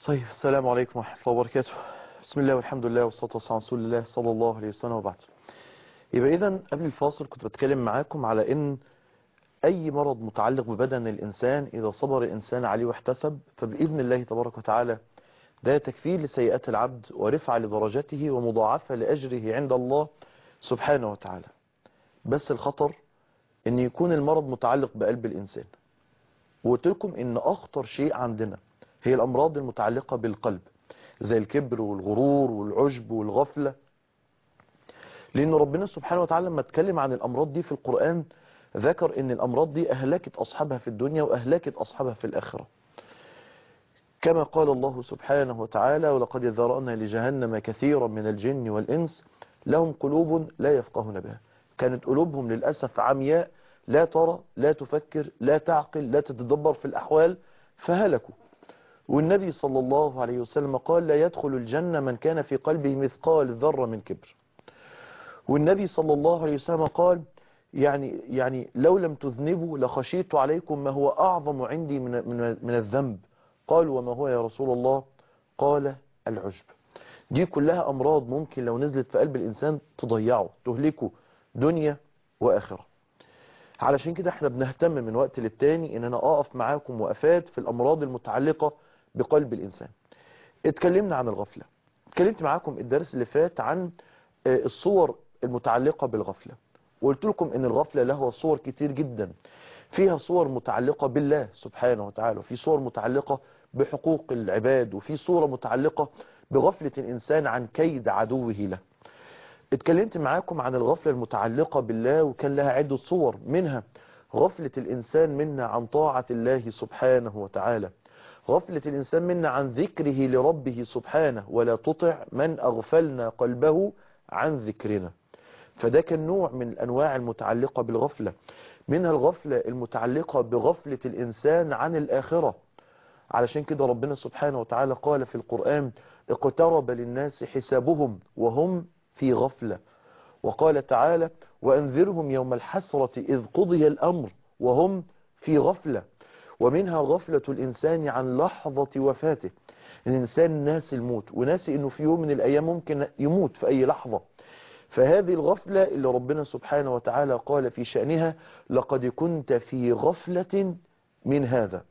طيب السلام عليكم ورحمة الله وبركاته بسم الله والحمد لله والصلاة والسلام على رسول الله صلى الله عليه وسلم وبعد يبقى إذا قبل الفاصل كنت بتكلم معاكم على إن أي مرض متعلق ببدن الإنسان إذا صبر الإنسان عليه واحتسب فبإذن الله تبارك وتعالى ده تكفير لسيئات العبد ورفع لدرجته ومضاعفة لأجره عند الله سبحانه وتعالى بس الخطر إن يكون المرض متعلق بقلب الإنسان وقلت لكم إن أخطر شيء عندنا هي الأمراض المتعلقة بالقلب زي الكبر والغرور والعجب والغفلة لأن ربنا سبحانه وتعالى لما اتكلم عن الأمراض دي في القرآن ذكر ان الأمراض دي أهلكت أصحابها في الدنيا وأهلكت أصحابها في الآخرة كما قال الله سبحانه وتعالى ولقد ذرأنا لجهنم كثيرا من الجن والإنس لهم قلوب لا يفقهون بها كانت قلوبهم للأسف عمياء لا ترى لا تفكر لا تعقل لا تتدبر في الأحوال فهلكوا والنبي صلى الله عليه وسلم قال لا يدخل الجنة من كان في قلبه مثقال ذرة من كبر والنبي صلى الله عليه وسلم قال يعني يعني لو لم تذنبوا لخشيت عليكم ما هو أعظم عندي من من من الذنب قالوا وما هو يا رسول الله قال العجب دي كلها أمراض ممكن لو نزلت في قلب الإنسان تضيعه تهلكه دنيا وآخرة علشان كده احنا بنهتم من وقت للتاني ان انا اقف معاكم وقفات في الامراض المتعلقة بقلب الانسان اتكلمنا عن الغفلة اتكلمت معاكم الدرس اللي فات عن الصور المتعلقة بالغفلة وقلت لكم ان الغفلة لها صور كتير جدا فيها صور متعلقة بالله سبحانه وتعالى وفي صور متعلقة بحقوق العباد وفي صورة متعلقة بغفلة الإنسان عن كيد عدوه له اتكلمت معاكم عن الغفلة المتعلقة بالله وكان لها عدة صور منها غفلة الإنسان منا عن طاعة الله سبحانه وتعالى غفلة الإنسان منا عن ذكره لربه سبحانه ولا تطع من أغفلنا قلبه عن ذكرنا فده كان نوع من الأنواع المتعلقة بالغفلة منها الغفلة المتعلقة بغفلة الإنسان عن الآخرة علشان كده ربنا سبحانه وتعالى قال في القرآن اقترب للناس حسابهم وهم في غفلة وقال تعالى وأنذرهم يوم الحسرة إذ قضي الأمر وهم في غفلة ومنها غفلة الإنسان عن لحظة وفاته الإنسان ناسي الموت وناسي أنه في يوم من الأيام ممكن يموت في أي لحظة فهذه الغفلة اللي ربنا سبحانه وتعالى قال في شأنها لقد كنت في غفلة من هذا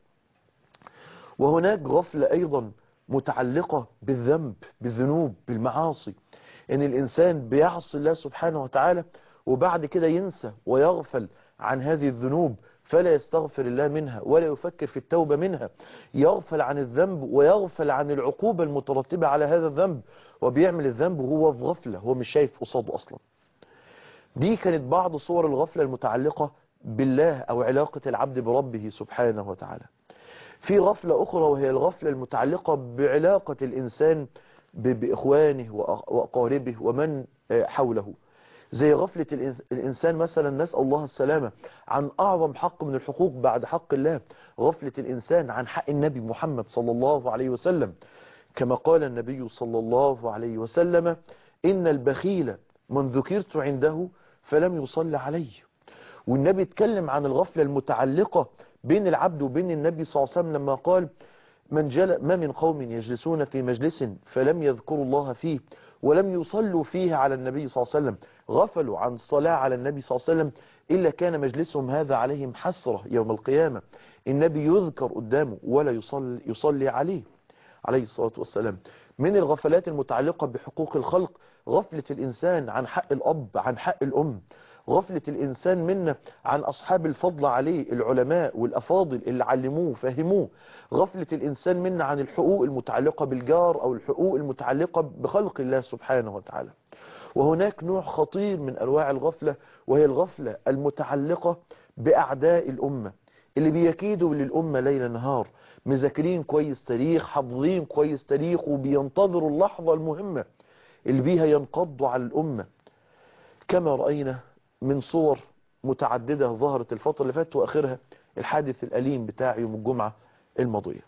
وهناك غفلة أيضا متعلقة بالذنب بالذنوب بالمعاصي ان الانسان بيعصي الله سبحانه وتعالى وبعد كده ينسى ويغفل عن هذه الذنوب فلا يستغفر الله منها ولا يفكر في التوبة منها يغفل عن الذنب ويغفل عن العقوبة المترتبة على هذا الذنب وبيعمل الذنب وهو في غفلة هو مش شايف قصاده أصلا دي كانت بعض صور الغفلة المتعلقة بالله أو علاقة العبد بربه سبحانه وتعالى في غفلة أخرى وهي الغفلة المتعلقة بعلاقة الإنسان بإخوانه وأقاربه ومن حوله زي غفلة الإنسان مثلا نسأل الله السلامة عن أعظم حق من الحقوق بعد حق الله غفلة الإنسان عن حق النبي محمد صلى الله عليه وسلم كما قال النبي صلى الله عليه وسلم إن البخيل من ذكرت عنده فلم يصلى عليه والنبي اتكلم عن الغفلة المتعلقة بين العبد وبين النبي صلى الله عليه وسلم لما قال من جل ما من قوم يجلسون في مجلس فلم يذكروا الله فيه ولم يصلوا فيه على النبي صلى الله عليه وسلم غفلوا عن الصلاة على النبي صلى الله عليه وسلم إلا كان مجلسهم هذا عليهم حسرة يوم القيامة النبي يذكر قدامه ولا يصلي, يصلي عليه عليه الصلاة والسلام من الغفلات المتعلقة بحقوق الخلق غفلة الإنسان عن حق الأب عن حق الأم غفلة الإنسان منا عن أصحاب الفضل عليه العلماء والأفاضل اللي علموه فهموه غفلة الإنسان منا عن الحقوق المتعلقة بالجار أو الحقوق المتعلقة بخلق الله سبحانه وتعالى وهناك نوع خطير من أنواع الغفلة وهي الغفلة المتعلقة بأعداء الأمة اللي بيكيدوا للأمة ليل نهار مذاكرين كويس تاريخ حافظين كويس تاريخ وبينتظروا اللحظة المهمة اللي بيها ينقضوا على الأمة كما رأينا من صور متعددة ظهرت الفترة اللي فاتت وآخرها الحادث الأليم بتاع يوم الجمعة الماضية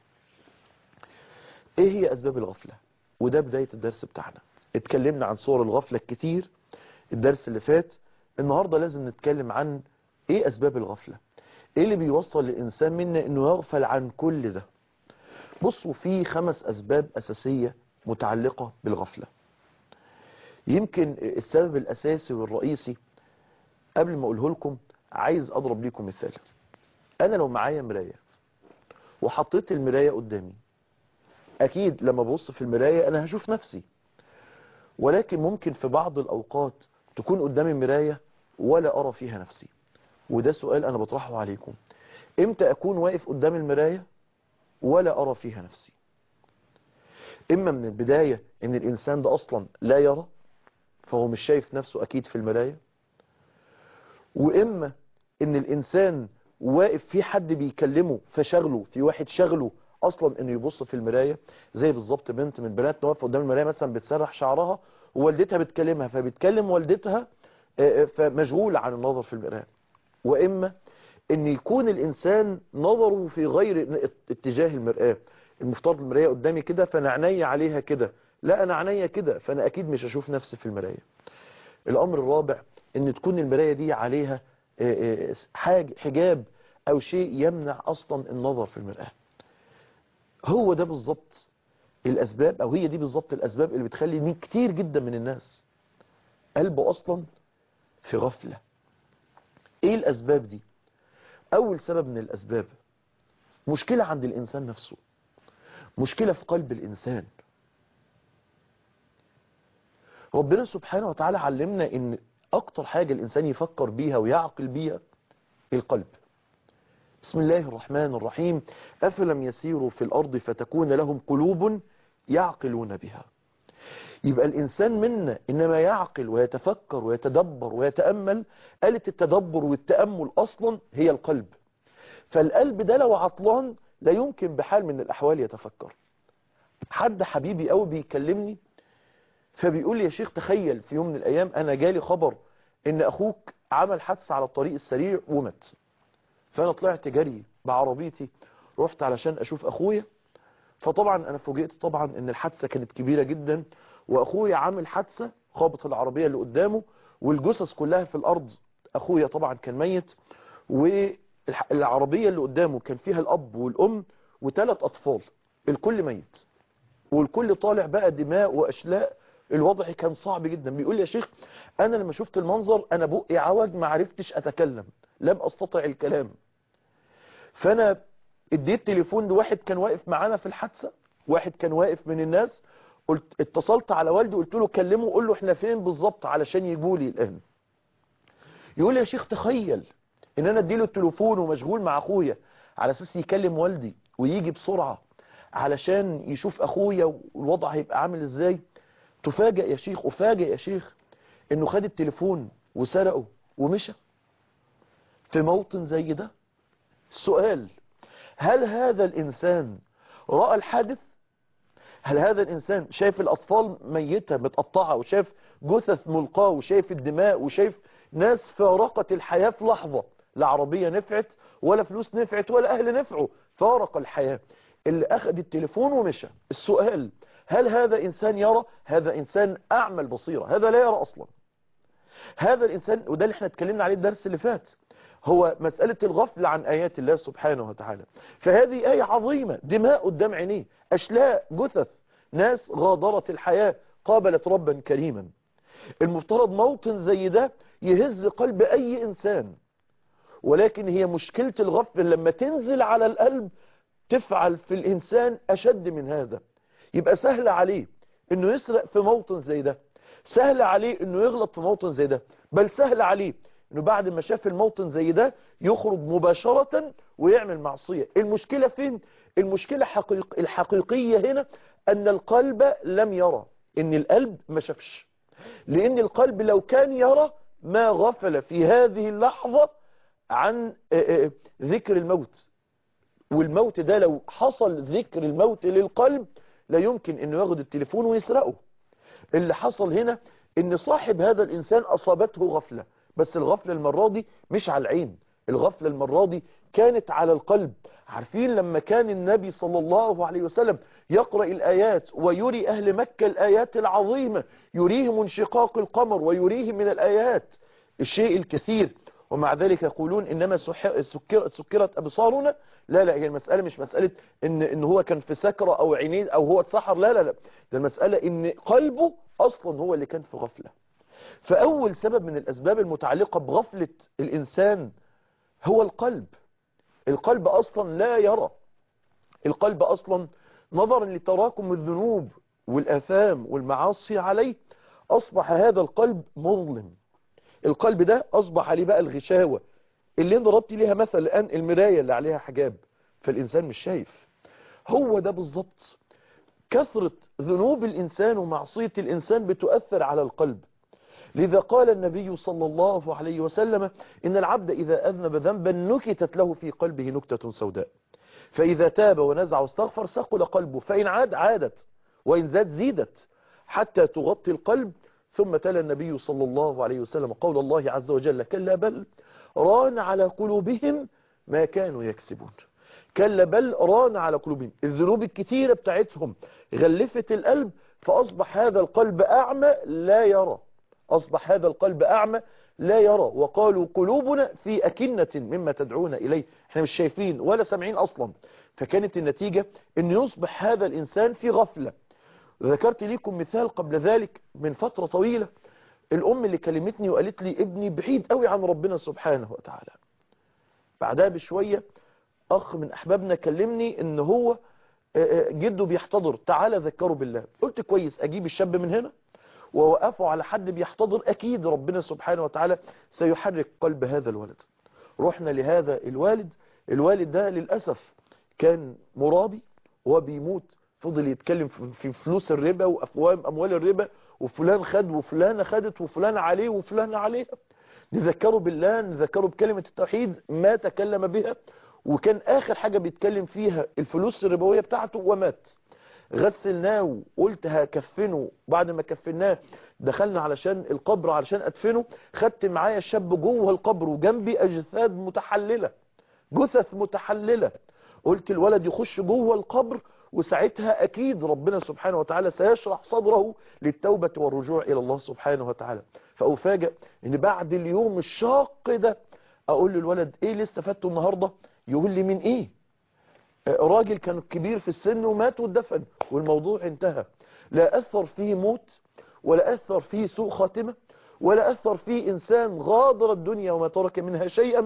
ايه هي أسباب الغفلة وده بداية الدرس بتاعنا اتكلمنا عن صور الغفلة كتير الدرس اللي فات النهاردة لازم نتكلم عن ايه أسباب الغفلة ايه اللي بيوصل للإنسان منا انه يغفل عن كل ده بصوا في خمس أسباب أساسية متعلقة بالغفلة يمكن السبب الأساسي والرئيسي قبل ما أقوله لكم عايز أضرب لكم مثال أنا لو معايا مراية وحطيت المراية قدامي أكيد لما ببص في المراية أنا هشوف نفسي ولكن ممكن في بعض الأوقات تكون قدامي مراية ولا أرى فيها نفسي وده سؤال أنا بطرحه عليكم إمتى أكون واقف قدام المراية ولا أرى فيها نفسي إما من البداية إن الإنسان ده أصلا لا يرى فهو مش شايف نفسه أكيد في المراية وإما إن الإنسان واقف في حد بيكلمه فشغله في واحد شغله أصلا إنه يبص في المراية زي بالظبط بنت من بنات واقفه قدام المراية مثلا بتسرح شعرها ووالدتها بتكلمها فبتكلم والدتها فمشغول عن النظر في المراية وإما ان يكون الانسان نظره في غير اتجاه المرآة المفترض المراية قدامي كده فانا عيني عليها كده لا انا عيني كده فانا اكيد مش هشوف نفسي في المراية الامر الرابع ان تكون المراية دي عليها حاج حجاب او شيء يمنع اصلا النظر في المرآة هو ده بالظبط الاسباب او هي دي بالظبط الاسباب اللي بتخلي كتير جدا من الناس قلبه اصلا في غفلة ايه الاسباب دي أول سبب من الأسباب مشكلة عند الإنسان نفسه مشكلة في قلب الإنسان ربنا سبحانه وتعالى علمنا إن أكتر حاجة الإنسان يفكر بيها ويعقل بيها القلب بسم الله الرحمن الرحيم أفلم يسيروا في الأرض فتكون لهم قلوب يعقلون بها يبقى الإنسان منا إنما يعقل ويتفكر ويتدبر ويتأمل آلة التدبر والتأمل أصلا هي القلب فالقلب ده لو عطلان لا يمكن بحال من الأحوال يتفكر حد حبيبي قوي بيكلمني فبيقول لي يا شيخ تخيل في يوم من الأيام أنا جالي خبر إن أخوك عمل حادثة على الطريق السريع ومات فأنا طلعت جري بعربيتي رحت علشان أشوف أخويا فطبعا أنا فوجئت طبعا إن الحادثة كانت كبيرة جدا واخويا عامل حادثة خابط العربية اللي قدامه والجثث كلها في الارض اخويا طبعا كان ميت والعربية اللي قدامه كان فيها الاب والام وثلاث اطفال الكل ميت والكل طالع بقى دماء واشلاء الوضع كان صعب جدا بيقول لي يا شيخ انا لما شفت المنظر انا بقي عوج ما عرفتش اتكلم لم استطع الكلام فانا اديت تليفون لواحد كان واقف معانا في الحادثة واحد كان واقف من الناس قلت اتصلت على والدي قلت له كلمه وقول له احنا فين بالظبط علشان يجوا لي الان يقول لي يا شيخ تخيل ان انا اديله التليفون ومشغول مع اخويا على اساس يكلم والدي ويجي بسرعة علشان يشوف اخويا والوضع هيبقى عامل ازاي تفاجئ يا شيخ افاجئ يا شيخ انه خد التليفون وسرقه ومشى في موطن زي ده السؤال هل هذا الانسان رأى الحادث هل هذا الإنسان شايف الأطفال ميتة متقطعة وشايف جثث ملقاة وشايف الدماء وشايف ناس فارقت الحياة في لحظة لا عربية نفعت ولا فلوس نفعت ولا أهل نفعوا فارق الحياة اللي أخذ التليفون ومشى السؤال هل هذا إنسان يرى هذا إنسان أعمى البصيرة هذا لا يرى أصلا هذا الإنسان وده اللي احنا اتكلمنا عليه الدرس اللي فات هو مسألة الغفل عن آيات الله سبحانه وتعالى فهذه آية عظيمة دماء قدام عينيه أشلاء جثث ناس غادرت الحياة قابلت ربا كريما المفترض موطن زي ده يهز قلب أي إنسان ولكن هي مشكلة الغفل لما تنزل على القلب تفعل في الإنسان أشد من هذا يبقى سهل عليه أنه يسرق في موطن زي ده سهل عليه أنه يغلط في موطن زي ده بل سهل عليه أنه بعد ما شاف الموطن زي ده يخرج مباشرة ويعمل معصية المشكلة فين؟ المشكلة حقيق الحقيقية هنا أن القلب لم يرى أن القلب ما شافش لأن القلب لو كان يرى ما غفل في هذه اللحظة عن ذكر الموت والموت ده لو حصل ذكر الموت للقلب لا يمكن أنه ياخد التليفون ويسرقه اللي حصل هنا أن صاحب هذا الإنسان أصابته غفلة بس الغفلة المرة دي مش على العين الغفلة المرة دي كانت على القلب عارفين لما كان النبي صلى الله عليه وسلم يقرأ الآيات ويري أهل مكة الآيات العظيمة يريهم انشقاق القمر ويريهم من الآيات الشيء الكثير ومع ذلك يقولون إنما سح- سكر- سكرت أبصارنا لا لا هي المسألة مش مسألة إن, إن هو كان في سكرة أو عينين أو هو اتسحر لا لا لا ده المسألة إن قلبه أصلا هو اللي كان في غفلة فأول سبب من الأسباب المتعلقة بغفلة الإنسان هو القلب القلب أصلا لا يرى القلب أصلا نظرا لتراكم الذنوب والآثام والمعاصي عليه أصبح هذا القلب مظلم القلب ده أصبح عليه بقى الغشاوة اللي انت ضربت ليها مثل الآن المراية اللي عليها حجاب فالإنسان مش شايف هو ده بالظبط كثرة ذنوب الإنسان ومعصية الإنسان بتؤثر على القلب لذا قال النبي صلى الله عليه وسلم إن العبد إذا أذنب ذنبا نكتت له في قلبه نكتة سوداء فإذا تاب ونزع واستغفر ثقل قلبه فإن عاد عادت وإن زاد زيدت حتى تغطي القلب ثم تلا النبي صلى الله عليه وسلم قول الله عز وجل كلا بل ران على قلوبهم ما كانوا يكسبون كلا بل ران على قلوبهم الذنوب الكتيرة بتاعتهم غلفت القلب فأصبح هذا القلب أعمى لا يرى أصبح هذا القلب أعمى لا يرى وقالوا قلوبنا في أكنة مما تدعون إليه احنا مش شايفين ولا سامعين أصلا فكانت النتيجة أن يصبح هذا الإنسان في غفلة ذكرت لكم مثال قبل ذلك من فترة طويلة الأم اللي كلمتني وقالت لي ابني بعيد قوي عن ربنا سبحانه وتعالى بعدها بشوية أخ من أحبابنا كلمني إن هو جده بيحتضر تعالى ذكره بالله قلت كويس أجيب الشاب من هنا ووقفوا على حد بيحتضر أكيد ربنا سبحانه وتعالى سيحرك قلب هذا الولد رحنا لهذا الوالد الوالد ده للأسف كان مرابي وبيموت فضل يتكلم في فلوس الربا وأفوام أموال الربا وفلان خد وفلانة خدت وفلان عليه وفلان عليها نذكره بالله نذكره بكلمة التوحيد ما تكلم بها وكان آخر حاجة بيتكلم فيها الفلوس الربوية بتاعته ومات غسلناه وقلت هكفنه بعد ما كفناه دخلنا علشان القبر علشان ادفنه خدت معايا الشاب جوه القبر وجنبي اجساد متحللة جثث متحللة قلت الولد يخش جوه القبر وساعتها اكيد ربنا سبحانه وتعالى سيشرح صدره للتوبة والرجوع الى الله سبحانه وتعالى فأفاجئ ان بعد اليوم الشاق ده اقول للولد ايه اللي استفدته النهاردة يقول لي من ايه راجل كان كبير في السن ومات واتدفن والموضوع انتهى لا أثر فيه موت ولا أثر فيه سوء خاتمة ولا أثر فيه إنسان غادر الدنيا وما ترك منها شيئا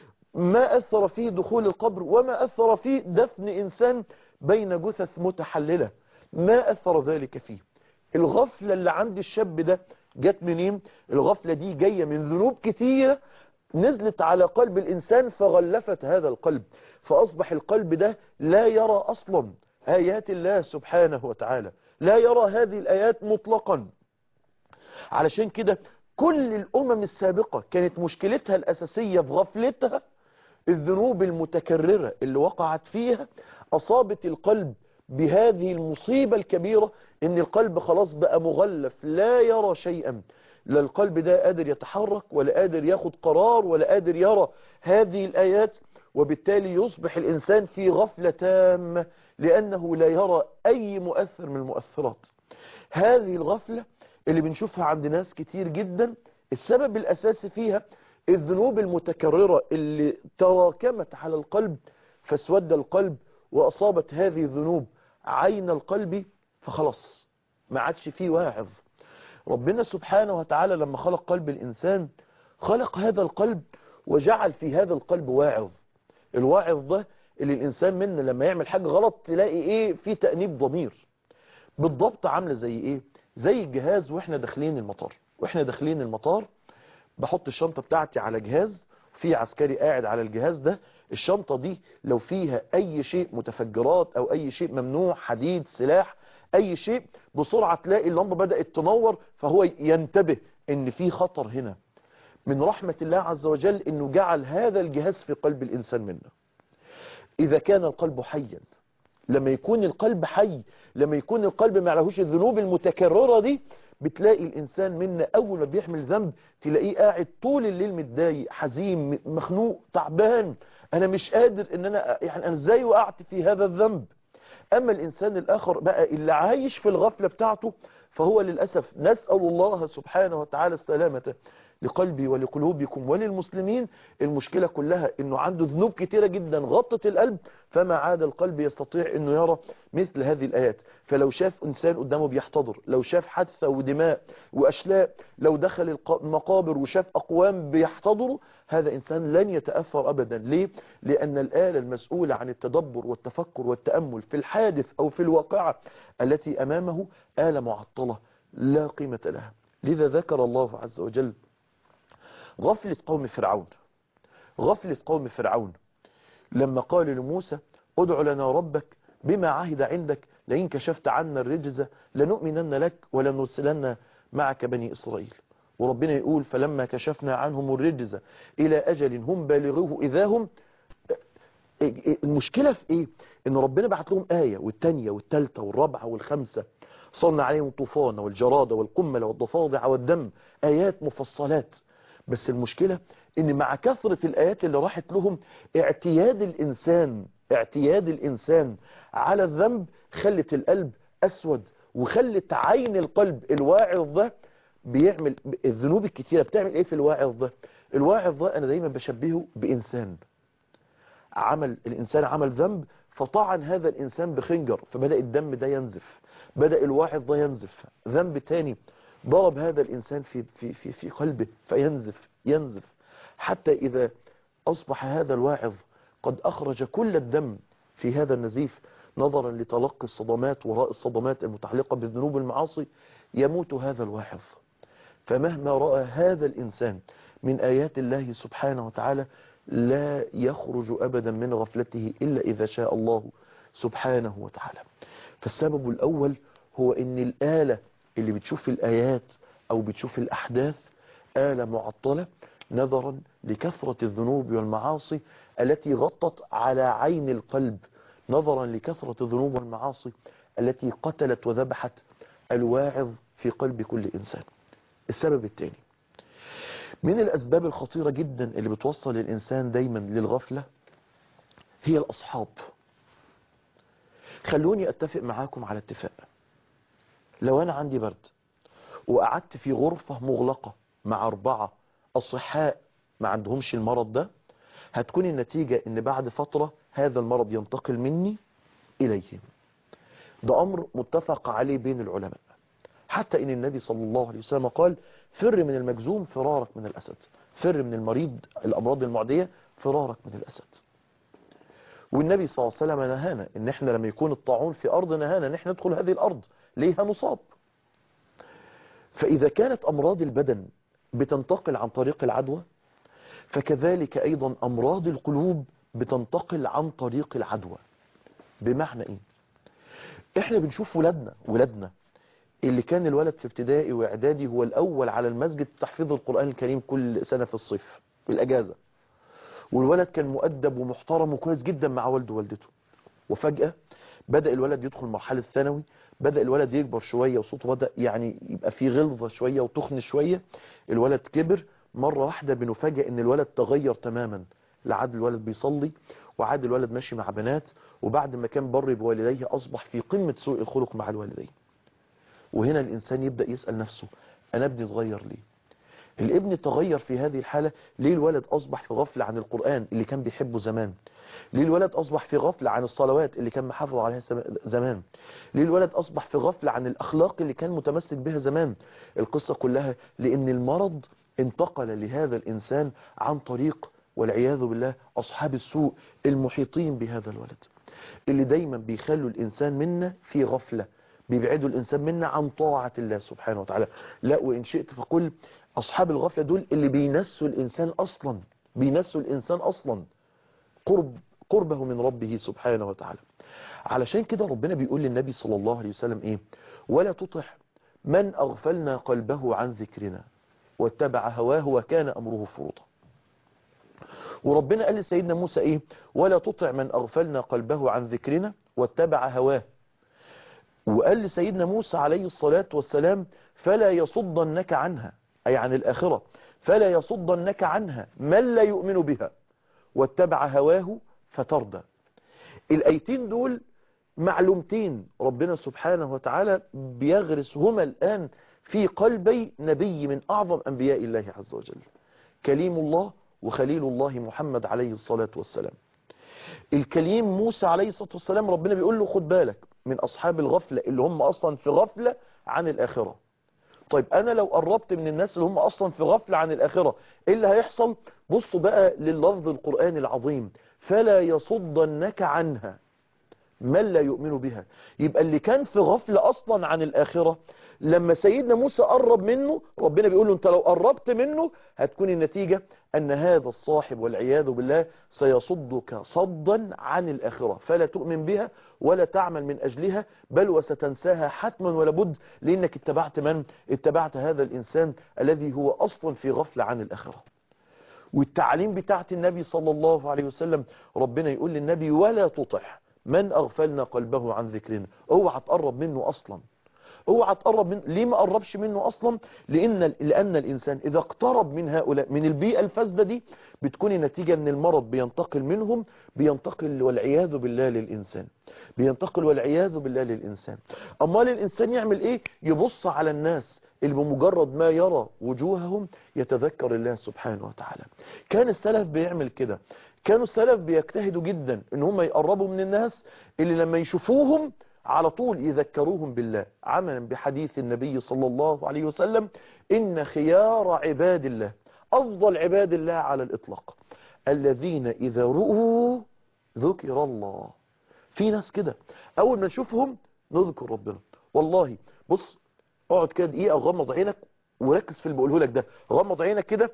ما أثر فيه دخول القبر وما أثر فيه دفن إنسان بين جثث متحللة ما أثر ذلك فيه الغفلة اللي عند الشاب ده جت منين الغفلة دي جاية من ذنوب كتيرة نزلت على قلب الإنسان فغلفت هذا القلب فأصبح القلب ده لا يرى أصلا آيات الله سبحانه وتعالى لا يرى هذه الآيات مطلقا علشان كده كل الأمم السابقة كانت مشكلتها الأساسية في غفلتها الذنوب المتكررة اللي وقعت فيها أصابت القلب بهذه المصيبة الكبيرة ان القلب خلاص بقى مغلف لا يرى شيئا لا القلب ده قادر يتحرك ولا قادر ياخد قرار ولا قادر يرى هذه الآيات وبالتالي يصبح الإنسان في غفلة تامة لأنه لا يرى أي مؤثر من المؤثرات هذه الغفلة اللي بنشوفها عند ناس كتير جدا السبب الأساسي فيها الذنوب المتكررة اللي تراكمت على القلب فاسود القلب وأصابت هذه الذنوب عين القلب فخلاص ما عادش فيه واعظ ربنا سبحانه وتعالى لما خلق قلب الإنسان خلق هذا القلب وجعل في هذا القلب واعظ الواعظ ده اللي الإنسان منا لما يعمل حاجة غلط تلاقي إيه في تأنيب ضمير بالضبط عاملة زي إيه زي الجهاز وإحنا داخلين المطار وإحنا داخلين المطار بحط الشنطة بتاعتي على جهاز في عسكري قاعد على الجهاز ده الشنطة دي لو فيها أي شيء متفجرات أو أي شيء ممنوع حديد سلاح أي شيء بسرعة تلاقي اللمبة بدأت تنور فهو ينتبه إن في خطر هنا من رحمة الله عز وجل إنه جعل هذا الجهاز في قلب الإنسان منا إذا كان القلب حيا لما يكون القلب حي لما يكون القلب ما عليهوش الذنوب المتكررة دي بتلاقي الإنسان منا أول ما بيحمل ذنب تلاقيه قاعد طول الليل متضايق حزين مخنوق تعبان أنا مش قادر إن أنا يعني أنا إزاي وقعت في هذا الذنب أما الإنسان الآخر بقى اللي عايش في الغفلة بتاعته فهو للأسف نسأل الله سبحانه وتعالى السلامة لقلبي ولقلوبكم وللمسلمين المشكلة كلها انه عنده ذنوب كتيرة جدا غطت القلب فما عاد القلب يستطيع انه يرى مثل هذه الايات فلو شاف انسان قدامه بيحتضر لو شاف حادثة ودماء واشلاء لو دخل المقابر وشاف اقوام بيحتضروا هذا انسان لن يتأثر ابدا ليه لان الآلة المسؤولة عن التدبر والتفكر والتأمل في الحادث او في الواقعة التي امامه آلة معطلة لا قيمة لها لذا ذكر الله عز وجل غفلة قوم فرعون غفلة قوم فرعون لما قال لموسى ادع لنا ربك بما عهد عندك لئن كشفت عنا الرجز لنؤمنن لك ولنرسلن معك بني إسرائيل وربنا يقول فلما كشفنا عنهم الرجز إلى أجل هم بالغوه إذا هم المشكلة في إيه إن ربنا بعت لهم آية والتانية والتالتة والرابعة والخمسة صلنا عليهم الطوفان والجراد والقمل والضفادع والدم آيات مفصلات بس المشكلة ان مع كثرة الآيات اللي راحت لهم اعتياد الإنسان اعتياد الإنسان على الذنب خلت القلب أسود وخلت عين القلب الواعظ ده بيعمل الذنوب الكتيرة بتعمل ايه في الواعظ ده الواعظ ده انا دايما بشبهه بإنسان عمل الإنسان عمل ذنب فطعن هذا الإنسان بخنجر فبدأ الدم ده ينزف بدأ الواعظ ده ينزف ذنب تاني ضرب هذا الإنسان في, في, في, في قلبه فينزف ينزف حتى إذا أصبح هذا الواعظ قد أخرج كل الدم في هذا النزيف نظرا لتلقي الصدمات وراء الصدمات المتعلقة بالذنوب المعاصي يموت هذا الواعظ فمهما رأى هذا الإنسان من آيات الله سبحانه وتعالى لا يخرج أبدا من غفلته إلا إذا شاء الله سبحانه وتعالى فالسبب الأول هو أن الآلة اللي بتشوف الآيات أو بتشوف الأحداث آلة معطلة نظرا لكثرة الذنوب والمعاصي التي غطت على عين القلب نظرا لكثرة الذنوب والمعاصي التي قتلت وذبحت الواعظ في قلب كل إنسان السبب الثاني من الأسباب الخطيرة جدا اللي بتوصل الإنسان دايما للغفلة هي الأصحاب خلوني أتفق معاكم على اتفاق لو أنا عندي برد وقعدت في غرفة مغلقة مع أربعة أصحاء ما عندهمش المرض ده هتكون النتيجة ان بعد فترة هذا المرض ينتقل مني إليهم ده أمر متفق عليه بين العلماء حتى ان النبي صلى الله عليه وسلم قال فر من المجزوم فرارك من الأسد فر من المريض الأمراض المعدية فرارك من الأسد والنبي صلى الله عليه وسلم نهانا ان احنا لما يكون الطاعون في أرض نهانا ان احنا ندخل هذه الأرض ليه هنصاب فإذا كانت أمراض البدن بتنتقل عن طريق العدوى فكذلك أيضا أمراض القلوب بتنتقل عن طريق العدوى بمعنى إيه إحنا بنشوف ولادنا ولادنا اللي كان الولد في ابتدائي واعدادي هو الأول على المسجد تحفيظ القرآن الكريم كل سنة في الصيف في الأجازة والولد كان مؤدب ومحترم وكويس جدا مع والده ووالدته وفجأة بدأ الولد يدخل مرحلة ثانوي بدأ الولد يكبر شوية وصوته بدأ يعني يبقى فيه غلظة شوية وتخن شوية الولد كبر مرة واحدة بنفاجئ ان الولد تغير تماما لعاد الولد بيصلي وعاد الولد ماشي مع بنات وبعد ما كان بر بوالديه أصبح في قمة سوء الخلق مع الوالدين وهنا الإنسان يبدأ يسأل نفسه أنا ابني اتغير ليه الابن تغير في هذه الحالة ليه الولد أصبح في غفلة عن القرآن اللي كان بيحبه زمان ليه الولد أصبح في غفلة عن الصلوات اللي كان محافظ عليها زمان ليه الولد أصبح في غفلة عن الأخلاق اللي كان متمسك بها زمان القصة كلها لأن المرض انتقل لهذا الإنسان عن طريق والعياذ بالله أصحاب السوء المحيطين بهذا الولد اللي دايما بيخلوا الإنسان منا في غفلة بيبعدوا الإنسان منا عن طاعة الله سبحانه وتعالى لا وإن شئت فقل أصحاب الغفلة دول اللي بينسوا الإنسان أصلا بينسوا الإنسان أصلا قرب قربه من ربه سبحانه وتعالى علشان كده ربنا بيقول للنبي صلى الله عليه وسلم إيه ولا تطع من أغفلنا قلبه عن ذكرنا واتبع هواه وكان أمره فرطا وربنا قال لسيدنا موسى إيه ولا تطع من أغفلنا قلبه عن ذكرنا واتبع هواه وقال لسيدنا موسى عليه الصلاة والسلام فلا يصدنك عنها أي عن الآخرة فلا يصدنك عنها من لا يؤمن بها واتبع هواه فترضى الأيتين دول معلومتين ربنا سبحانه وتعالى بيغرس هما الآن في قلبي نبي من أعظم أنبياء الله عز وجل كليم الله وخليل الله محمد عليه الصلاة والسلام الكليم موسى عليه الصلاة والسلام ربنا بيقول له خد بالك من أصحاب الغفلة اللي هم أصلا في غفلة عن الآخرة طيب أنا لو قربت من الناس اللي هم أصلا في غفلة عن الآخرة إيه اللي هيحصل بصوا بقى لللفظ القرآن العظيم فلا يصدنك عنها من لا يؤمن بها يبقى اللي كان في غفلة أصلا عن الآخرة لما سيدنا موسى قرب منه ربنا بيقول له انت لو قربت منه هتكون النتيجة أن هذا الصاحب والعياذ بالله سيصدك صدا عن الآخرة فلا تؤمن بها ولا تعمل من أجلها بل وستنساها حتما ولا بد لأنك اتبعت من اتبعت هذا الإنسان الذي هو أصلا في غفلة عن الآخرة والتعليم بتاعت النبي صلى الله عليه وسلم ربنا يقول للنبي ولا تطع من أغفلنا قلبه عن ذكرنا اوعى تقرب منه أصلا اوعى تقرب من ليه ما قربش منه اصلا لان لان الانسان اذا اقترب من هؤلاء من البيئه الفاسده دي بتكون النتيجه ان المرض بينتقل منهم بينتقل والعياذ بالله للانسان بينتقل والعياذ بالله للانسان امال الانسان يعمل ايه يبص على الناس اللي بمجرد ما يرى وجوههم يتذكر الله سبحانه وتعالى كان السلف بيعمل كده كانوا السلف بيجتهدوا جدا ان هم يقربوا من الناس اللي لما يشوفوهم على طول يذكروهم بالله عملا بحديث النبي صلى الله عليه وسلم إن خيار عباد الله أفضل عباد الله على الإطلاق الذين إذا رؤوا ذكر الله في ناس كده أول ما نشوفهم نذكر ربنا والله بص اقعد كده دقيقة غمض عينك وركز في اللي بقوله لك ده غمض عينك كده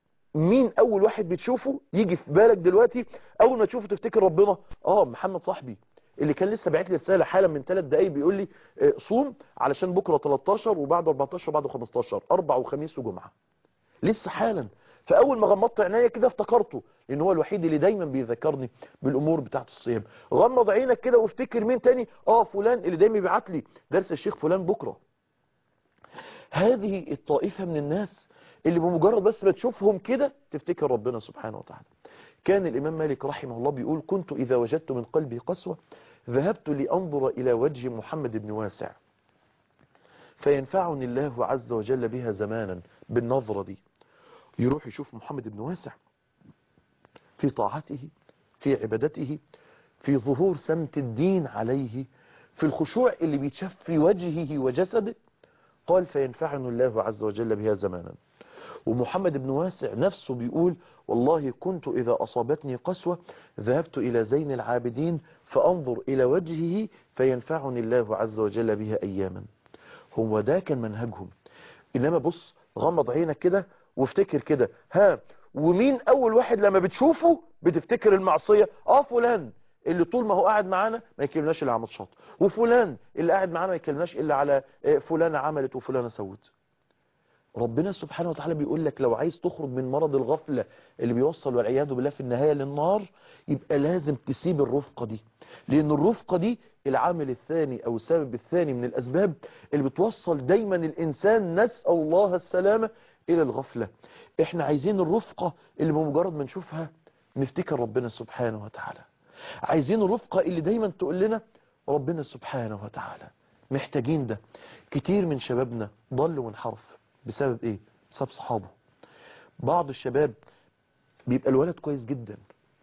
مين أول واحد بتشوفه يجي في بالك دلوقتي أول ما تشوفه تفتكر ربنا آه محمد صاحبي اللي كان لسه باعت لي رساله حالا من ثلاث دقايق بيقول لي صوم علشان بكره 13 وبعد 14 وبعد 15 اربع وخميس وجمعه لسه حالا فاول ما غمضت عينيا كده افتكرته لان هو الوحيد اللي دايما بيذكرني بالامور بتاعه الصيام غمض عينك كده وافتكر مين تاني اه فلان اللي دايما بيبعت لي درس الشيخ فلان بكره هذه الطائفه من الناس اللي بمجرد بس ما تشوفهم كده تفتكر ربنا سبحانه وتعالى كان الإمام مالك رحمه الله بيقول كنت إذا وجدت من قلبي قسوة ذهبت لأنظر إلى وجه محمد بن واسع فينفعني الله عز وجل بها زمانا بالنظرة دي يروح يشوف محمد بن واسع في طاعته في عبادته في ظهور سمت الدين عليه في الخشوع اللي بيتشاف في وجهه وجسده قال فينفعني الله عز وجل بها زمانا ومحمد بن واسع نفسه بيقول والله كنت إذا أصابتني قسوة ذهبت إلى زين العابدين فأنظر إلى وجهه فينفعني الله عز وجل بها أياما هو ده كان منهجهم إنما بص غمض عينك كده وافتكر كده ها ومين أول واحد لما بتشوفه بتفتكر المعصية آه فلان اللي طول ما هو قاعد معانا ما يكلمناش إلا على ماتشات وفلان اللي قاعد معانا ما يكلمناش إلا على فلانة عملت وفلانة سوت ربنا سبحانه وتعالى بيقول لك لو عايز تخرج من مرض الغفلة اللي بيوصل والعياذ بالله في النهاية للنار يبقى لازم تسيب الرفقة دي لأن الرفقة دي العامل الثاني أو السبب الثاني من الأسباب اللي بتوصل دايما الإنسان نسأل الله السلامة إلى الغفلة إحنا عايزين الرفقة اللي بمجرد ما نشوفها نفتكر ربنا سبحانه وتعالى عايزين الرفقة اللي دايما تقول لنا ربنا سبحانه وتعالى محتاجين ده كتير من شبابنا ضل وانحرف بسبب ايه بسبب صحابه بعض الشباب بيبقى الولد كويس جدا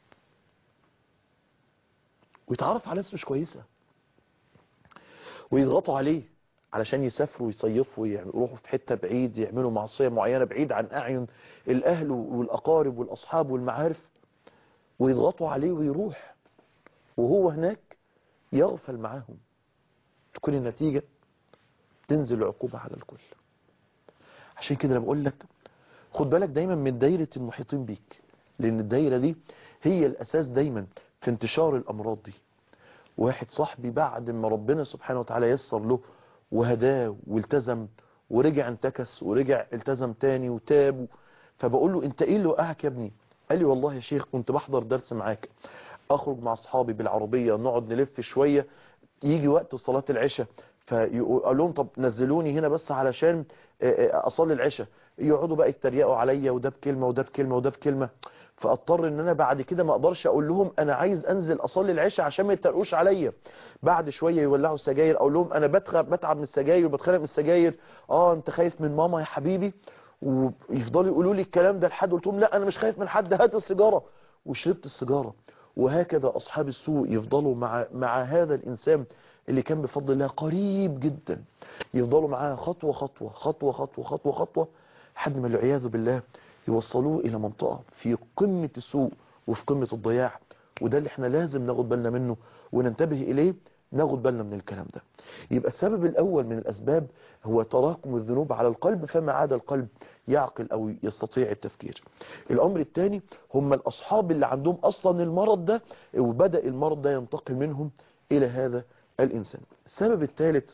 ويتعرف على ناس مش كويسة ويضغطوا عليه علشان يسافروا ويصيفوا ويروحوا في حتة بعيد يعملوا معصية معينة بعيد عن أعين الأهل والأقارب والأصحاب والمعارف ويضغطوا عليه ويروح وهو هناك يغفل معاهم تكون النتيجة تنزل العقوبة على الكل عشان كده انا بقول لك خد بالك دايما من دايرة المحيطين بيك لان الدايرة دي هي الاساس دايما في انتشار الامراض دي واحد صاحبي بعد ما ربنا سبحانه وتعالى يسر له وهداه والتزم ورجع انتكس ورجع التزم تاني وتاب فبقول له انت ايه اللي وقعك يا ابني قال لي والله يا شيخ كنت بحضر درس معاك اخرج مع اصحابي بالعربية نقعد نلف شوية يجي وقت صلاة العشاء فقال لهم طب نزلوني هنا بس علشان اصلي العشاء يقعدوا بقى يتريقوا عليا وده بكلمة وده بكلمة وده بكلمة فاضطر ان انا بعد كده ما اقدرش اقول لهم انا عايز انزل اصلي العشاء عشان ما يترقوش عليا بعد شويه يولعوا سجاير اقول لهم انا بتخب بتعب من السجاير وبتخانق من السجاير اه انت خايف من ماما يا حبيبي ويفضلوا يقولوا لي الكلام ده لحد قلت لهم لا انا مش خايف من حد هات السيجاره وشربت السيجاره وهكذا اصحاب السوء يفضلوا مع مع هذا الانسان اللي كان بفضل الله قريب جدا يفضلوا معاه خطوه خطوه خطوه خطوه خطوه خطوه لحد ما والعياذ بالله يوصلوه الى منطقه في قمه السوء وفي قمه الضياع وده اللي احنا لازم ناخد بالنا منه وننتبه اليه ناخد بالنا من الكلام ده يبقى السبب الاول من الاسباب هو تراكم الذنوب على القلب فما عاد القلب يعقل او يستطيع التفكير الامر الثاني هم الاصحاب اللي عندهم اصلا المرض ده وبدأ المرض ده ينتقل منهم الى هذا الانسان السبب الثالث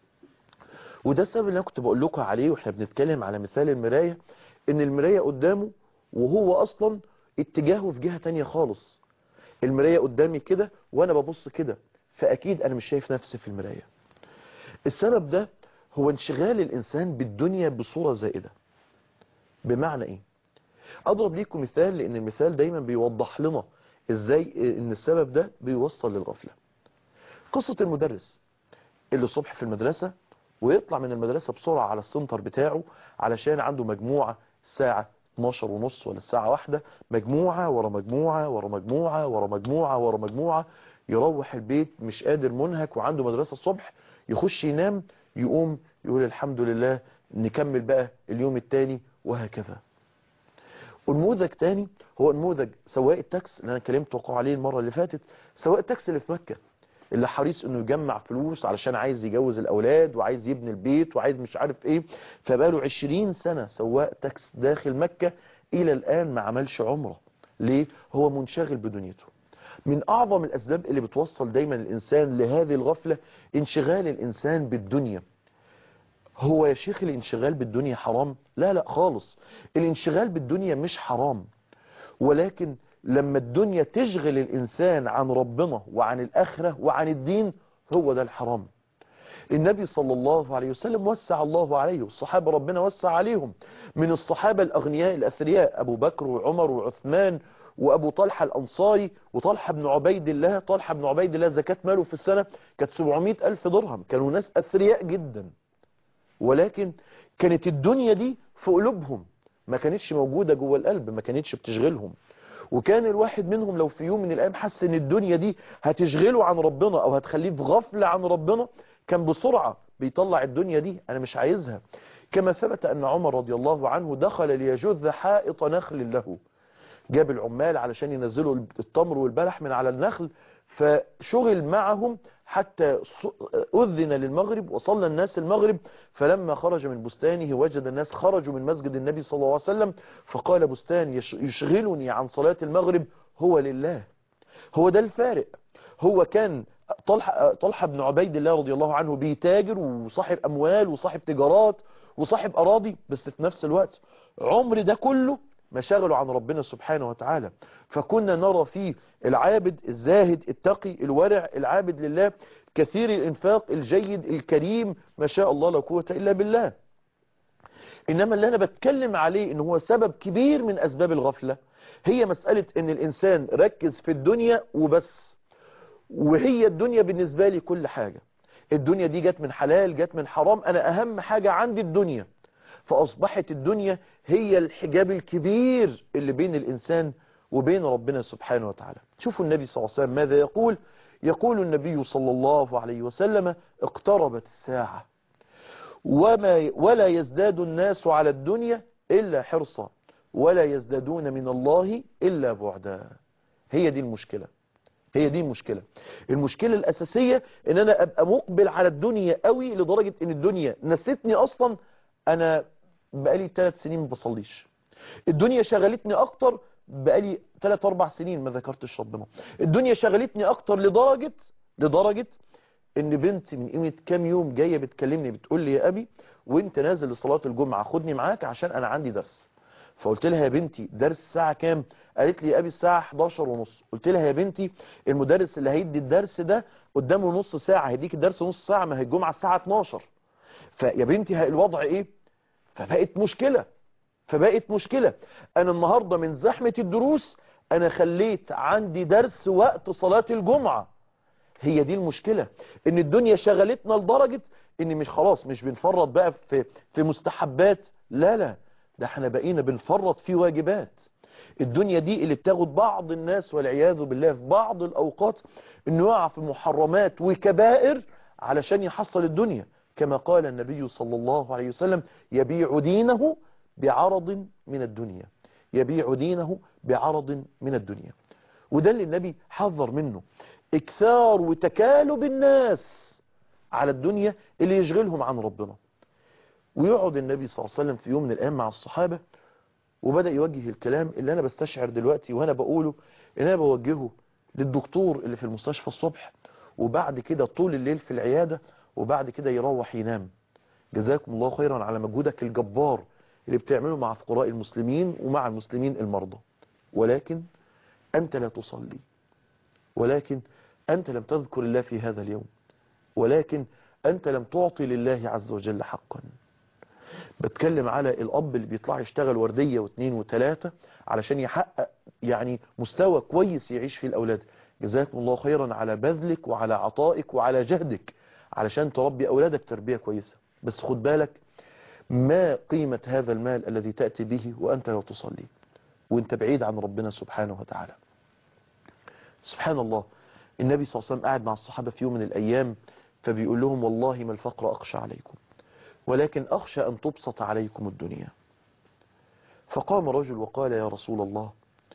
وده السبب اللي انا كنت بقول لكم عليه واحنا بنتكلم على مثال المراية ان المراية قدامه وهو اصلا اتجاهه في جهة تانية خالص المراية قدامي كده وانا ببص كده فاكيد انا مش شايف نفسي في المراية السبب ده هو انشغال الانسان بالدنيا بصورة زائدة بمعنى ايه اضرب ليكم مثال لان المثال دايما بيوضح لنا ازاي ان السبب ده بيوصل للغفلة قصة المدرس اللي الصبح في المدرسة ويطلع من المدرسة بسرعة على السنتر بتاعه علشان عنده مجموعة الساعة 12 ونص ولا الساعة واحدة مجموعة ورا مجموعة ورا مجموعة ورا مجموعة ورا مجموعة يروح البيت مش قادر منهك وعنده مدرسة الصبح يخش ينام يقوم يقول الحمد لله نكمل بقى اليوم التاني وهكذا ونموذج تاني هو نموذج سواق التاكس اللي انا كلمت عليه المرة اللي فاتت سواق التاكس اللي في مكة اللي حريص انه يجمع فلوس علشان عايز يجوز الاولاد وعايز يبني البيت وعايز مش عارف ايه فبقاله 20 سنة سواق تاكس داخل مكة الى الان ما عملش عمره ليه هو منشغل بدنيته من اعظم الاسباب اللي بتوصل دايما الانسان لهذه الغفلة انشغال الانسان بالدنيا هو يا شيخ الانشغال بالدنيا حرام لا لا خالص الانشغال بالدنيا مش حرام ولكن لما الدنيا تشغل الإنسان عن ربنا وعن الآخرة وعن الدين هو ده الحرام النبي صلى الله عليه وسلم وسع الله عليه والصحابة ربنا وسع عليهم من الصحابة الأغنياء الأثرياء أبو بكر وعمر وعثمان وأبو طلحة الأنصاري وطلحة بن عبيد الله طلحة بن عبيد الله زكاة ماله في السنة كانت 700 ألف درهم كانوا ناس أثرياء جدا ولكن كانت الدنيا دي في قلوبهم ما كانتش موجودة جوه القلب ما كانتش بتشغلهم وكان الواحد منهم لو في يوم من الأيام حس ان الدنيا دي هتشغله عن ربنا او هتخليه في غفلة عن ربنا كان بسرعة بيطلع الدنيا دي انا مش عايزها كما ثبت ان عمر رضي الله عنه دخل ليجذ حائط نخل له جاب العمال علشان ينزلوا التمر والبلح من على النخل فشغل معهم حتى أذن للمغرب وصلى الناس المغرب فلما خرج من بستانه وجد الناس خرجوا من مسجد النبي صلى الله عليه وسلم فقال بستان يشغلني عن صلاة المغرب هو لله هو ده الفارق هو كان طلحة, طلحة بن عبيد الله رضي الله عنه بيتاجر وصاحب أموال وصاحب تجارات وصاحب أراضي بس في نفس الوقت عمر ده كله ما شغلوا عن ربنا سبحانه وتعالى فكنا نرى فيه العابد الزاهد التقي الورع العابد لله كثير الانفاق الجيد الكريم ما شاء الله لا قوة إلا بالله إنما اللي أنا بتكلم عليه إن هو سبب كبير من أسباب الغفلة هي مسألة إن الإنسان ركز في الدنيا وبس وهي الدنيا بالنسبة لي كل حاجة الدنيا دي جت من حلال جت من حرام أنا أهم حاجة عندي الدنيا فأصبحت الدنيا هي الحجاب الكبير اللي بين الإنسان وبين ربنا سبحانه وتعالى شوفوا النبي صلى الله عليه وسلم ماذا يقول يقول النبي صلى الله عليه وسلم اقتربت الساعة وما ولا يزداد الناس على الدنيا إلا حرصا ولا يزدادون من الله إلا بعدا هي دي المشكلة هي دي المشكلة المشكلة الأساسية ان انا ابقى مقبل على الدنيا قوي لدرجة ان الدنيا نسيتني اصلا انا بقالي ثلاث سنين ما بصليش الدنيا شغلتني اكتر بقالي ثلاث اربع سنين ما ذكرتش ربنا الدنيا شغلتني اكتر لدرجة لدرجة ان بنتي من قيمة كام يوم جاية بتكلمني بتقول لي يا ابي وانت نازل لصلاة الجمعة خدني معاك عشان انا عندي درس فقلت لها يا بنتي درس الساعة كام قالت لي يا ابي الساعة 11 ونص قلت لها يا بنتي المدرس اللي هيدي الدرس ده قدامه نص ساعة هيديك الدرس نص ساعة ما هي الجمعة الساعة 12 فيا بنتي الوضع ايه فبقت مشكلة فبقت مشكلة انا النهاردة من زحمة الدروس انا خليت عندي درس وقت صلاة الجمعة هي دي المشكلة ان الدنيا شغلتنا لدرجة ان مش خلاص مش بنفرط بقى في, في مستحبات لا لا ده احنا بقينا بنفرط في واجبات الدنيا دي اللي بتاخد بعض الناس والعياذ بالله في بعض الاوقات انه يقع في محرمات وكبائر علشان يحصل الدنيا كما قال النبي صلى الله عليه وسلم يبيع دينه بعرض من الدنيا يبيع دينه بعرض من الدنيا وده اللي النبي حذر منه اكثار وتكالب الناس على الدنيا اللي يشغلهم عن ربنا ويقعد النبي صلى الله عليه وسلم في يوم من الأيام مع الصحابة وبدأ يوجه الكلام اللي أنا بستشعر دلوقتي وأنا بقوله إن أنا بوجهه للدكتور اللي في المستشفى الصبح وبعد كده طول الليل في العيادة وبعد كده يروح ينام جزاكم الله خيرا على مجهودك الجبار اللي بتعمله مع فقراء المسلمين ومع المسلمين المرضى ولكن أنت لا تصلي ولكن أنت لم تذكر الله في هذا اليوم ولكن أنت لم تعطي لله عز وجل حقا بتكلم على الأب اللي بيطلع يشتغل وردية واثنين وثلاثة علشان يحقق يعني مستوى كويس يعيش فيه الأولاد جزاكم الله خيرا على بذلك وعلى عطائك وعلى جهدك علشان تربي أولادك تربية كويسة بس خد بالك ما قيمة هذا المال الذي تأتي به وأنت لا تصلي وانت بعيد عن ربنا سبحانه وتعالى سبحان الله النبي صلى الله عليه وسلم قاعد مع الصحابة في يوم من الأيام فبيقول لهم والله ما الفقر أخشى عليكم ولكن أخشى أن تبسط عليكم الدنيا فقام رجل وقال يا رسول الله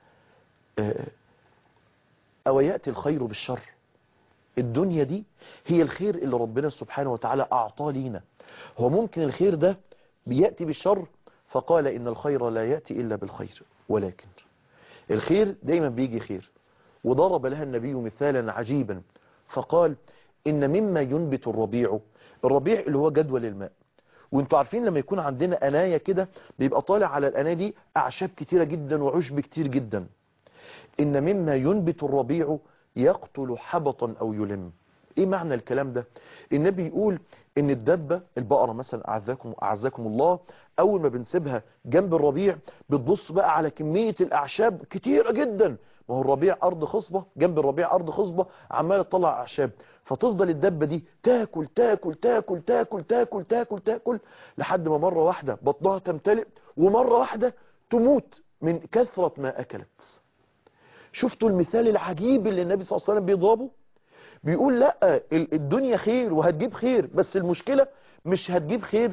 أو يأتي الخير بالشر الدنيا دي هي الخير اللي ربنا سبحانه وتعالى أعطاه لينا هو ممكن الخير ده بيأتي بالشر فقال إن الخير لا يأتي إلا بالخير ولكن الخير دايما بيجي خير وضرب لها النبي مثالا عجيبا فقال إن مما ينبت الربيع الربيع اللي هو جدول الماء وانتوا عارفين لما يكون عندنا أناية كده بيبقى طالع على الأناية دي أعشاب كتيرة جدا وعشب كتير جدا إن مما ينبت الربيع يقتل حبطا أو يلم ايه معنى الكلام ده النبي يقول ان الدبة البقرة مثلا اعزكم, أعزكم الله اول ما بنسيبها جنب الربيع بتبص بقى على كمية الاعشاب كتيرة جدا ما هو الربيع ارض خصبة جنب الربيع ارض خصبة عمالة تطلع اعشاب فتفضل الدبة دي تاكل تاكل تاكل تاكل تاكل تاكل تاكل لحد ما مرة واحدة بطنها تمتلئ ومرة واحدة تموت من كثرة ما اكلت شفتوا المثال العجيب اللي النبي صلى الله عليه وسلم بيضربه بيقول لا الدنيا خير وهتجيب خير بس المشكلة مش هتجيب خير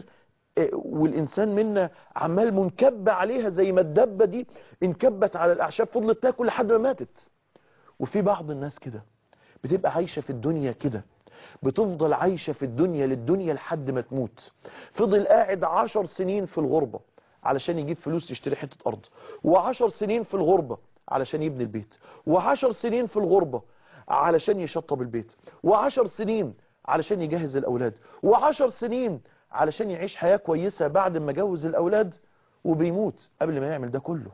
والإنسان منا عمال منكب عليها زي ما الدبة دي انكبت على الأعشاب فضلت تاكل لحد ما ماتت وفي بعض الناس كده بتبقى عايشة في الدنيا كده بتفضل عايشة في الدنيا للدنيا لحد ما تموت فضل قاعد عشر سنين في الغربة علشان يجيب فلوس يشتري حتة أرض وعشر سنين في الغربة علشان يبني البيت وعشر سنين في الغربة علشان يشطب البيت وعشر سنين علشان يجهز الأولاد وعشر سنين علشان يعيش حياة كويسة بعد ما جوز الأولاد وبيموت قبل ما يعمل ده كله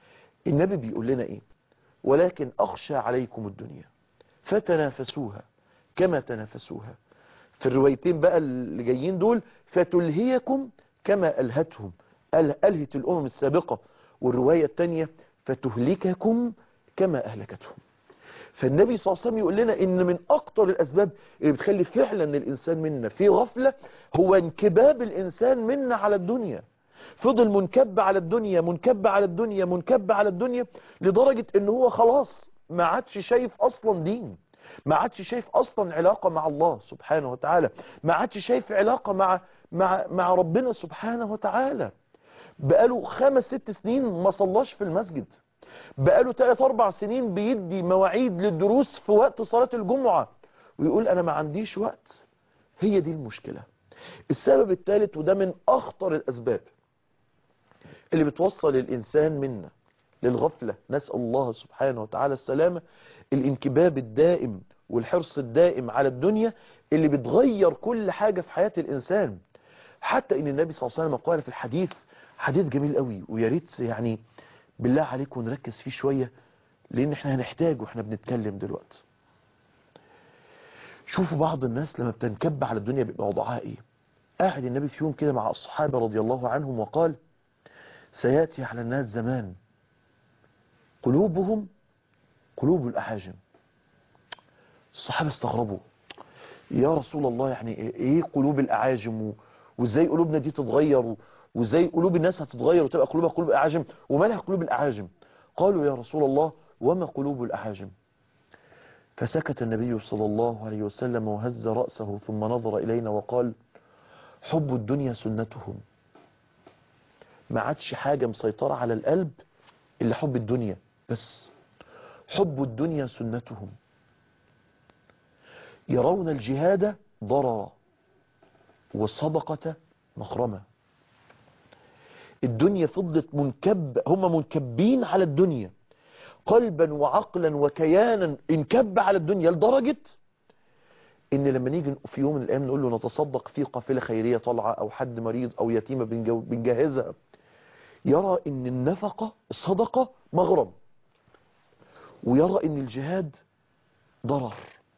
النبي بيقول لنا إيه ولكن أخشى عليكم الدنيا فتنافسوها كما تنافسوها في الروايتين بقى اللي جايين دول فتلهيكم كما ألهتهم ألهت الأمم السابقة والرواية الثانية فتهلككم كما أهلكتهم فالنبي صلى الله عليه وسلم يقول لنا ان من اكتر الاسباب اللي بتخلي فعلا الانسان منا في غفلة هو انكباب الانسان منا على الدنيا فضل منكب على الدنيا منكب على الدنيا منكب على الدنيا لدرجة ان هو خلاص ما عادش شايف اصلا دين ما عادش شايف اصلا علاقة مع الله سبحانه وتعالى ما عادش شايف علاقة مع مع مع ربنا سبحانه وتعالى بقاله خمس ست سنين ما صلاش في المسجد بقاله 3 4 سنين بيدي مواعيد للدروس في وقت صلاة الجمعة ويقول انا ما عنديش وقت هي دي المشكلة السبب الثالث وده من اخطر الاسباب اللي بتوصل الانسان منا للغفلة نسأل الله سبحانه وتعالى السلامة الانكباب الدائم والحرص الدائم على الدنيا اللي بتغير كل حاجة في حياة الانسان حتى ان النبي صلى الله عليه وسلم قال في الحديث حديث جميل قوي ويا ريت يعني بالله عليكم نركز فيه شوية لان احنا هنحتاجه واحنا بنتكلم دلوقتي شوفوا بعض الناس لما بتنكب على الدنيا بيبقى وضعها ايه قاعد النبي في يوم كده مع الصحابة رضي الله عنهم وقال سيأتي على الناس زمان قلوبهم قلوب الأحاجم الصحابة استغربوا يا رسول الله يعني ايه قلوب الأعاجم و- وازاي قلوبنا دي تتغير و- وازاي قلوب الناس هتتغير وتبقى قلوبها قلوب الأعاجم ومالها قلوب الأعاجم قالوا يا رسول الله وما قلوب الأعاجم فسكت النبي صلى الله عليه وسلم وهز رأسه ثم نظر إلينا وقال حب الدنيا سنتهم ما عادش حاجة مسيطرة على القلب إلا حب الدنيا بس حب الدنيا سنتهم يرون الجهاد ضررا والصدقة مخرمة الدنيا فضلت منكب هم منكبين على الدنيا قلبا وعقلا وكيانا انكب على الدنيا لدرجة ان لما نيجي في يوم من الايام نقول له نتصدق في قافلة خيرية طالعة او حد مريض او يتيمة بنجو- بنجهزها يرى ان النفقة الصدقة مغرم ويرى ان الجهاد ضرر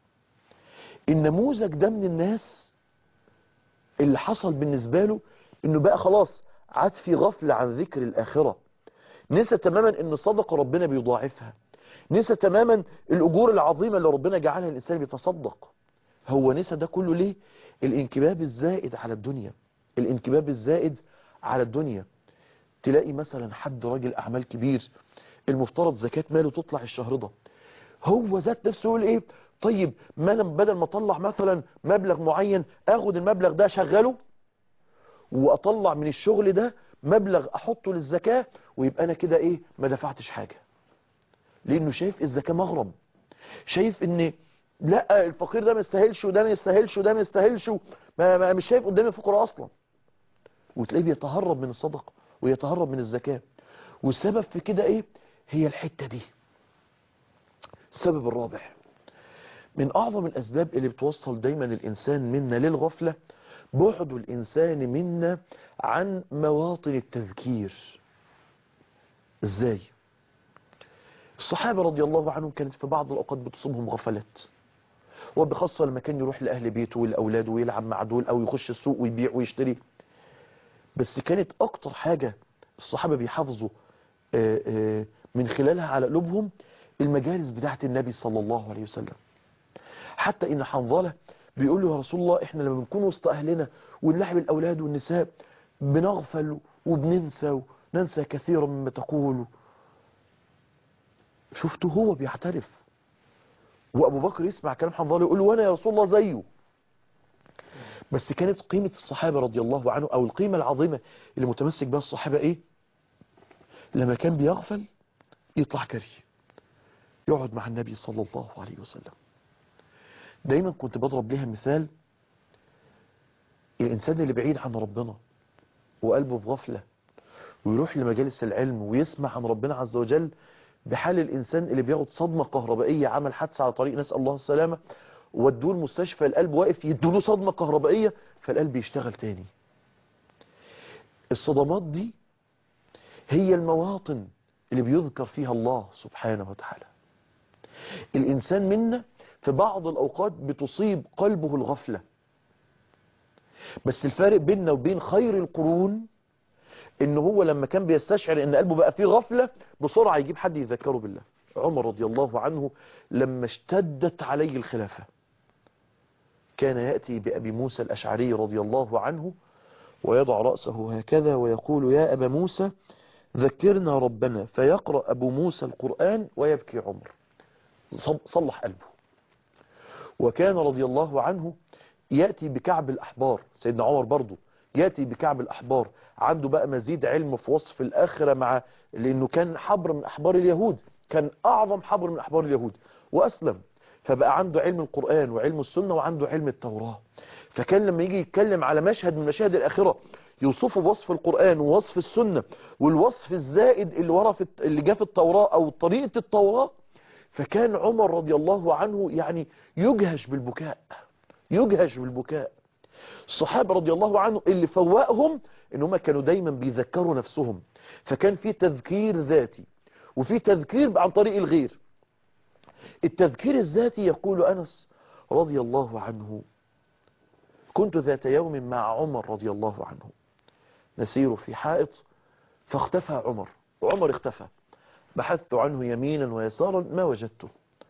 النموذج ده من الناس اللي حصل بالنسبة له انه بقى خلاص عاد في غفلة عن ذكر الاخرة نسى تماما ان الصدقة ربنا بيضاعفها نسى تماما الاجور العظيمة اللي ربنا جعلها الانسان بيتصدق هو نسى ده كله ليه الانكباب الزائد على الدنيا الانكباب الزائد على الدنيا تلاقي مثلا حد راجل اعمال كبير المفترض زكاة ماله تطلع الشهر ده هو ذات نفسه يقول ايه طيب ما انا بدل ما اطلع مثلا مبلغ معين اخد المبلغ ده اشغله واطلع من الشغل ده مبلغ احطه للزكاة ويبقى انا كده ايه ما دفعتش حاجة لانه شايف الزكاة مغرم شايف ان لا الفقير ده ما يستاهلش وده ما يستاهلش وده ما يستاهلش ما ما مش شايف قدام الفقراء اصلا وتلاقيه بيتهرب من الصدقة ويتهرب من الزكاة والسبب في كده ايه هي الحتة دي السبب الرابع من اعظم الاسباب اللي بتوصل دايما الانسان منا للغفلة بعد الانسان منا عن مواطن التذكير ازاي الصحابة رضي الله عنهم كانت في بعض الاوقات بتصيبهم غفلات وبخاصة لما كان يروح لأهل بيته والأولاد ويلعب مع دول أو يخش السوق ويبيع ويشتري بس كانت أكتر حاجة الصحابة بيحافظوا آه، آه، من خلالها على قلوبهم المجالس بتاعة النبي صلى الله عليه وسلم حتى إن حنظلة بيقول له يا رسول الله إحنا لما بنكون وسط أهلنا ونلعب الأولاد والنساء بنغفل وبننسى وننسى كثيرا مما تقول شفته هو بيعترف وابو بكر يسمع كلام حنظله يقول له وانا يا رسول الله زيه بس كانت قيمة الصحابة رضي الله عنه او القيمة العظيمة اللي متمسك بها الصحابة ايه لما كان بيغفل يطلع كري يقعد مع النبي صلى الله عليه وسلم دايما كنت بضرب لها مثال الانسان اللي بعيد عن ربنا وقلبه في غفلة ويروح لمجالس العلم ويسمع عن ربنا عز وجل بحال الإنسان اللي بياخد صدمة كهربائية عمل حادثة على طريق نسأل الله السلامة ودوه المستشفى القلب واقف يدوله صدمة كهربائية فالقلب يشتغل تاني الصدمات دي هي المواطن اللي بيذكر فيها الله سبحانه وتعالى الإنسان منا في بعض الأوقات بتصيب قلبه الغفلة بس الفارق بيننا وبين خير القرون ان هو لما كان بيستشعر ان قلبه بقى فيه غفلة بسرعة يجيب حد يذكره بالله عمر رضي الله عنه لما اشتدت عليه الخلافة كان يأتي بأبي موسى الأشعري رضي الله عنه ويضع رأسه هكذا ويقول يا أبا موسى ذكرنا ربنا فيقرأ أبو موسى القرآن ويبكي عمر صلح قلبه وكان رضي الله عنه يأتي بكعب الأحبار سيدنا عمر برضه يأتي بكعب الأحبار عنده بقى مزيد علم في وصف الآخرة مع لأنه كان حبر من أحبار اليهود كان أعظم حبر من أحبار اليهود وأسلم فبقى عنده علم القرآن وعلم السنة وعنده علم التوراة فكان لما يجي يتكلم على مشهد من مشاهد الآخرة يوصفه بوصف القرآن ووصف السنة والوصف الزائد اللي ورا في اللي جاء في التوراة أو طريقة التوراة فكان عمر رضي الله عنه يعني يجهش بالبكاء يجهش بالبكاء الصحابة رضي الله عنه اللي فوقهم ان هم كانوا دايما بيذكروا نفسهم فكان في تذكير ذاتي وفي تذكير عن طريق الغير التذكير الذاتي يقول أنس رضي الله عنه كنت ذات يوم مع عمر رضي الله عنه نسير في حائط فاختفى عمر وعمر اختفى بحثت عنه يمينا ويسارا ما وجدته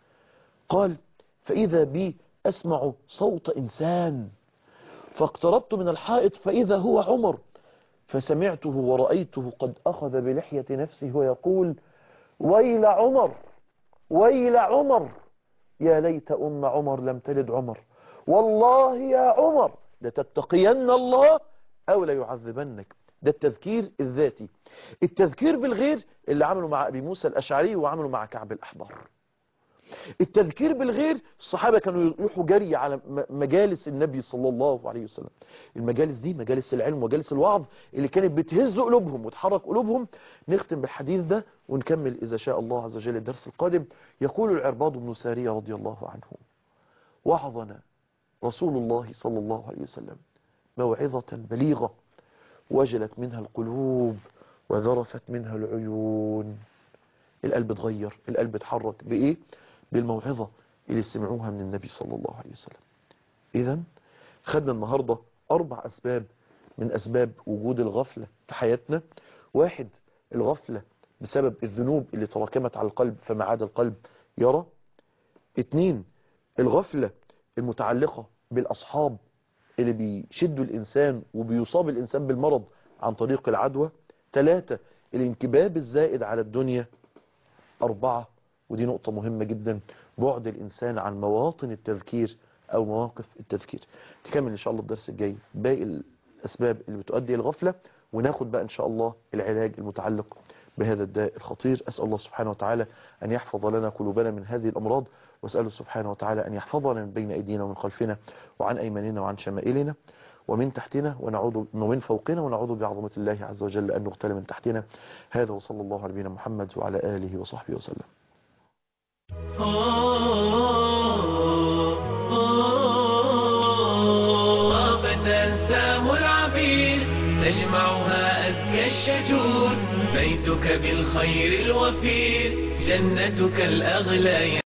قال فإذا بي أسمع صوت إنسان فاقتربت من الحائط فإذا هو عمر فسمعته ورأيته قد أخذ بلحية نفسه ويقول ويل عمر ويل عمر يا ليت أم عمر لم تلد عمر والله يا عمر لتتقين الله أو ليعذبنك ده التذكير الذاتي التذكير بالغير اللي عملوا مع أبي موسى الأشعري وعملوا مع كعب الأحبار التذكير بالغير الصحابة كانوا يروحوا جري على مجالس النبي صلى الله عليه وسلم المجالس دي مجالس العلم ومجالس الوعظ اللي كانت بتهز قلوبهم وتحرك قلوبهم نختم بالحديث ده ونكمل إذا شاء الله عز وجل الدرس القادم يقول العرباض بن سارية رضي الله عنه وعظنا رسول الله صلى الله عليه وسلم موعظة بليغة وجلت منها القلوب وذرفت منها العيون القلب اتغير القلب اتحرك بإيه؟ بالموعظة اللي سمعوها من النبي صلى الله عليه وسلم إذا خدنا النهاردة أربع أسباب من أسباب وجود الغفلة في حياتنا واحد الغفلة بسبب الذنوب اللي تراكمت على القلب فما عاد القلب يرى اتنين الغفلة المتعلقة بالأصحاب اللي بيشدوا الإنسان وبيصاب الإنسان بالمرض عن طريق العدوى ثلاثة الانكباب الزائد على الدنيا أربعة ودي نقطة مهمة جدا بعد الإنسان عن مواطن التذكير أو مواقف التذكير تكمل إن شاء الله الدرس الجاي باقي الأسباب اللي بتؤدي الغفلة وناخد بقى إن شاء الله العلاج المتعلق بهذا الداء الخطير أسأل الله سبحانه وتعالى أن يحفظ لنا قلوبنا من هذه الأمراض وأسأله سبحانه وتعالى أن يحفظنا من بين أيدينا ومن خلفنا وعن أيماننا وعن شمائلنا ومن تحتنا ونعوذ ومن فوقنا ونعوذ بعظمة الله عز وجل أن نغتال من تحتنا هذا وصلى الله على نبينا محمد وعلى آله وصحبه وسلم طافت أنسام العبير تجمعها أزكى الشجور بيتك بالخير الوفير جنتك الأغلى